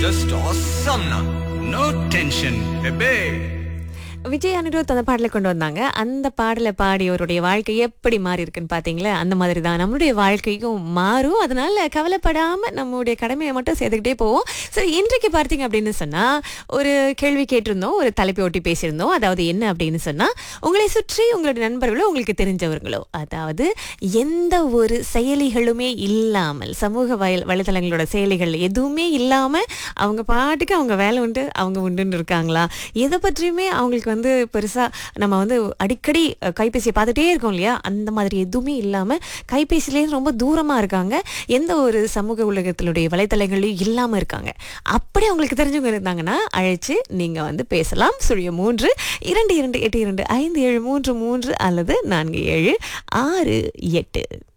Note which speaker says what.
Speaker 1: just awesome na. No tension, bebe.
Speaker 2: Vijay Anirudh அந்த பாடலை கொண்டு வந்தாங்க அந்த பாடலை பாடியவருடைய வாழ்க்கை எப்படி மாறி இருக்குன்னு பாத்தீங்களா அந்த மாதிரி தான் நம்மளுடைய வாழ்க்கையும் மாறும் அதனால கவலைப்படாம நம்மளுடைய கடமையை மட்டும் செய்துக்கிட்டே போவோம் சரி இன்றைக்கு பார்த்தீங்க அப்படின்னு சொன்னா ஒரு கேள்வி கேட்டிருந்தோம் ஒரு தலைப்பை ஒட்டி பேசியிருந்தோம் அதாவது என்ன அப்படின்னு சொன்னா உங்களை சுற்றி உங்களுடைய நண்பர்களோ உங்களுக்கு தெரிஞ்சவர்களோ அதாவது எந்த ஒரு செயலிகளுமே இல்லாமல் சமூக வயல் வலைதளங்களோட செயலிகள் எதுவுமே இல்லாம அவங்க பாட்டுக்கு அவங்க வேலை உண்டு அவங்க உண்டுன்னு இருக்காங்களா எதை பற்றியுமே அவங்களுக்கு வந்து பெருசா நம்ம வந்து அடிக்கடி அஹ், கைபேசியை பார்த்துட்டே இருக்கோம் இல்லையா அந்த மாதிரி எதுவுமே இல்லாம கைபேசியிலேருந்து ரொம்ப தூரமா இருக்காங்க எந்த ஒரு சமூக உலகத்தினுடைய வலைத்தளங்களையும் இல்லாம இருக்காங்க அப்படி அவங்களுக்கு தெரிஞ்சவங்க இருந்தாங்கன்னா அழைச்சு நீங்க வந்து பேசலாம் சுழிய மூன்று இரண்டு இரண்டு எட்டு இரண்டு ஐந்து ஏழு மூன்று மூன்று அல்லது நான்கு ஏழு ஆறு எட்டு